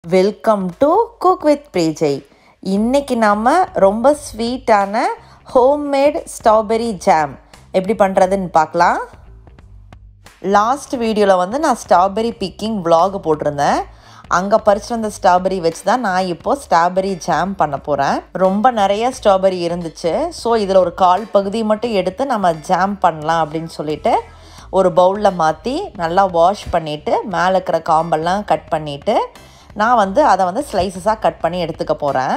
welcome to cook with பிரீஜை இன்னைக்கு நாம் ரொம்ப ஸ்வீட்டான ஹோம்மேட் ஸ்ட்ராபெரி ஜாம் எப்படி பண்ணுறதுன்னு பார்க்கலாம் லாஸ்ட் வீடியோவில் வந்து நான் ஸ்ட்ராபெரி பிக்கிங் vlog போட்டிருந்தேன் அங்கே பறிச்சுட்டு வந்த ஸ்ட்ராபெரி வச்சு தான் நான் இப்போது ஸ்ட்ராபெரி ஜாம் பண்ண போகிறேன் ரொம்ப நிறைய ஸ்ட்ராபெரி இருந்துச்சு ஸோ இதில் ஒரு கால் பகுதி மட்டும் எடுத்து நம்ம ஜாம் பண்ணலாம் அப்படின்னு சொல்லிட்டு ஒரு பவுலில் மாற்றி நல்லா வாஷ் பண்ணிவிட்டு மேலே இருக்கிற காம்பெல்லாம் கட் பண்ணிவிட்டு நான் வந்து அதை வந்து ஸ்லைசஸாக கட் பண்ணி எடுத்துக்க போகிறேன்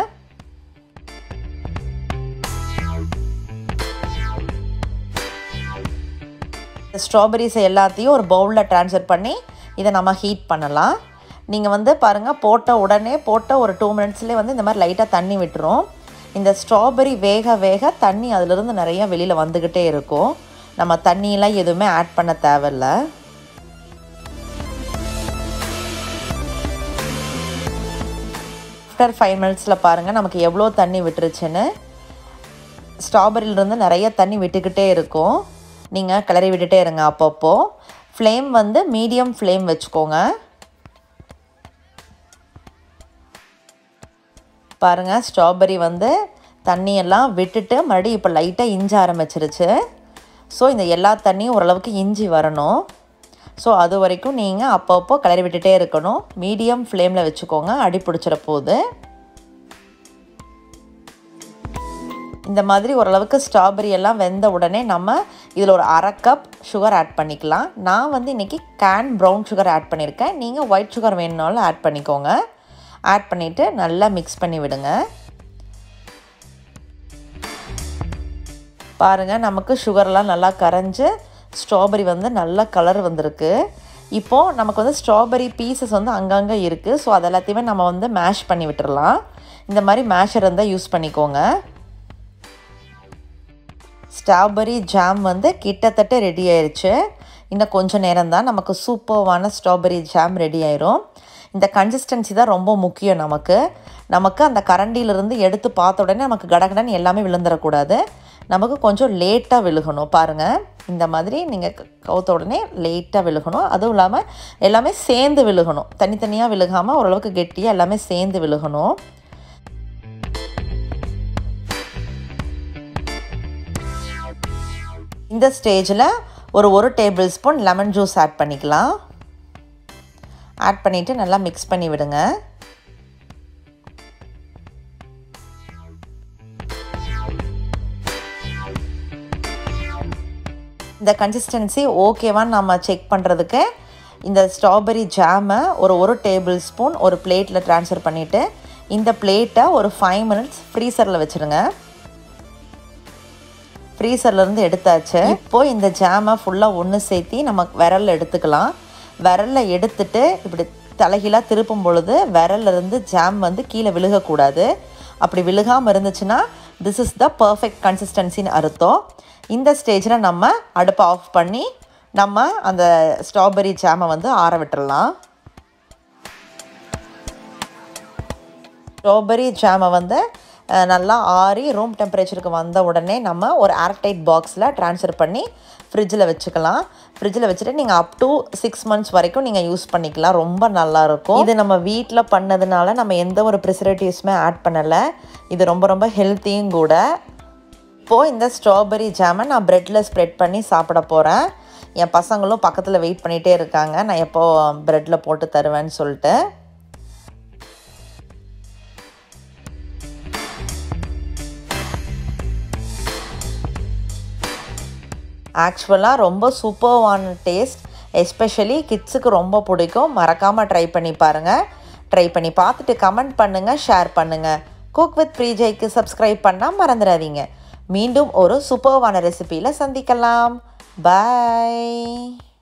ஸ்ட்ராபெரிஸ் எல்லாத்தையும் ஒரு பவுலில் ட்ரான்ஸ்ஃபர் பண்ணி இதை நம்ம ஹீட் பண்ணலாம் நீங்கள் வந்து பாருங்கள் போட்ட உடனே போட்ட ஒரு டூ மினிட்ஸ்லேயே வந்து இந்த மாதிரி லைட்டாக தண்ணி விட்டுரும் இந்த ஸ்ட்ராபெரி வேக வேக தண்ணி அதிலிருந்து நிறைய வெளியில் வந்துக்கிட்டே இருக்கும் நம்ம தண்ணியெலாம் எதுவுமே ஆட் பண்ண தேவையில்ல ஆஃப்டர் ஃபைவ் மினிட்ஸில் பாருங்கள் நமக்கு எவ்வளோ தண்ணி விட்டுருச்சுன்னு ஸ்ட்ராபெரியிலேருந்து நிறைய தண்ணி விட்டுக்கிட்டே இருக்கும் நீங்கள் கிளறி விட்டுட்டே இருங்க அப்பப்போ ஃப்ளேம் வந்து மீடியம் ஃப்ளேம் வச்சுக்கோங்க பாருங்கள் ஸ்ட்ராபெரி வந்து தண்ணியெல்லாம் விட்டுட்டு மறுபடியும் இப்போ லைட்டாக இஞ்ச ஆரம்பிச்சிருச்சு ஸோ இந்த எல்லா தண்ணியும் ஓரளவுக்கு இஞ்சி வரணும் ஸோ அது வரைக்கும் நீங்கள் அப்பப்போ கிளறி விட்டுட்டே இருக்கணும் மீடியம் ஃப்ளேமில் வச்சுக்கோங்க அடி பிடிச்சிட போகுது இந்த மாதிரி ஓரளவுக்கு ஸ்ட்ராபெரி எல்லாம் வெந்த உடனே நம்ம இதில் ஒரு அரை கப் சுகர் ஆட் பண்ணிக்கலாம் நான் வந்து இன்றைக்கி கேன் ப்ரௌன் சுகர் ஆட் பண்ணியிருக்கேன் நீங்கள் ஒயிட் சுகர் வேணுனாலும் ஆட் பண்ணிக்கோங்க ஆட் பண்ணிவிட்டு நல்லா மிக்ஸ் பண்ணி விடுங்க பாருங்கள் நமக்கு சுகர்லாம் நல்லா கரைஞ்சி ஸ்ட்ராபெரி வந்து நல்ல கலர் வந்திருக்கு இப்போது நமக்கு வந்து ஸ்ட்ராபெரி பீசஸ் வந்து அங்கங்கே இருக்குது ஸோ அது எல்லாத்தையுமே நம்ம வந்து மேஷ் பண்ணி விட்டுறலாம் இந்த மாதிரி மேஷர் இருந்தால் யூஸ் பண்ணிக்கோங்க ஸ்ட்ராபெரி ஜாம் வந்து கிட்டத்தட்ட ரெடி ஆயிடுச்சு இன்னும் கொஞ்சம் நேரம் தான் நமக்கு சூப்பர்வான ஸ்ட்ராபெரி ஜாம் ரெடி ஆயிரும் இந்த கன்சிஸ்டன்சி தான் ரொம்ப முக்கியம் நமக்கு நமக்கு அந்த கரண்டியிலிருந்து எடுத்து பார்த்த உடனே நமக்கு கடகடன்னு எல்லாமே விழுந்துடக்கூடாது நமக்கு கொஞ்சம் லேட்டாக விழுகணும் பாருங்கள் இந்த மாதிரி நீங்கள் கவுத்த உடனே லேட்டாக விழுகணும் அதுவும் இல்லாமல் எல்லாமே சேர்ந்து விழுகணும் தனித்தனியாக விழுகாமல் ஓரளவுக்கு கெட்டியாக எல்லாமே சேர்ந்து விழுகணும் இந்த ஸ்டேஜில் ஒரு ஒரு tablespoon lemon juice add பண்ணிக்கலாம் ஆட் பண்ணிவிட்டு நல்லா மிக்ஸ் பண்ணி விடுங்க இந்த கன்சிஸ்டன்சி ஓகேவான்னு நம்ம செக் பண்ணுறதுக்கு இந்த ஸ்ட்ராபெரி ஜாமை ஒரு ஒரு டேபிள் ஸ்பூன் ஒரு பிளேட்டில் ட்ரான்ஸ்ஃபர் பண்ணிவிட்டு இந்த பிளேட்டை ஒரு ஃபைவ் மினிட்ஸ் ஃப்ரீசரில் வச்சுருங்க ஃப்ரீசர்லேருந்து எடுத்தாச்சு இப்போது இந்த ஜாமை ஃபுல்லாக ஒன்று சேர்த்தி நம்ம விரலில் எடுத்துக்கலாம் விரலில் எடுத்துட்டு இப்படி தலைகீழாக திருப்பும் பொழுது விரல்லேருந்து ஜாம் வந்து கீழே விழுகக்கூடாது அப்படி விழுகாமல் இருந்துச்சுன்னா திஸ் இஸ் த பர்ஃபெக்ட் கன்சிஸ்டன்சின்னு அர்த்தம் இந்த ஸ்டேஜில் நம்ம அடுப்பை ஆஃப் பண்ணி நம்ம அந்த ஸ்ட்ராபெரி ஜாமை வந்து ஆற விட்டுறலாம் ஸ்ட்ராபெரி ஜாமை வந்து நல்லா ஆறி ரூம் டெம்பரேச்சருக்கு வந்த உடனே நம்ம ஒரு ஏர்டைட் பாக்ஸில் ட்ரான்ஸ்ஃபர் பண்ணி ஃப்ரிட்ஜில் வச்சுக்கலாம் ஃப்ரிட்ஜில் வச்சுட்டு நீங்கள் அப் டு சிக்ஸ் மந்த்ஸ் வரைக்கும் நீங்கள் யூஸ் பண்ணிக்கலாம் ரொம்ப நல்லாயிருக்கும் இது நம்ம வீட்டில் பண்ணதுனால நம்ம எந்த ஒரு ப்ரிசர்வேட்டிவ்ஸுமே ஆட் பண்ணலை இது ரொம்ப ரொம்ப ஹெல்த்தியும் கூட இப்போது இந்த ஸ்ட்ராபெரி ஜாமை நான் ப்ரெட்டில் ஸ்ப்ரெட் பண்ணி சாப்பிட போகிறேன் என் பசங்களும் பக்கத்தில் வெயிட் பண்ணிகிட்டே இருக்காங்க நான் எப்போது ப்ரெட்டில் போட்டு தருவேன்னு சொல்லிட்டு ஆக்சுவலாக ரொம்ப சூப்பர்வான டேஸ்ட் எஸ்பெஷலி கிட்ஸுக்கு ரொம்ப பிடிக்கும் மறக்காமல் ட்ரை பண்ணி பாருங்கள் ட்ரை பண்ணி பார்த்துட்டு கமெண்ட் பண்ணுங்கள் ஷேர் பண்ணுங்கள் குக் வித் ப்ரீஜைக்கு சப்ஸ்கிரைப் பண்ணால் மறந்துடாதீங்க மீண்டும் ஒரு சூப்பர்வான ரெசிபியில் சந்திக்கலாம் பாய்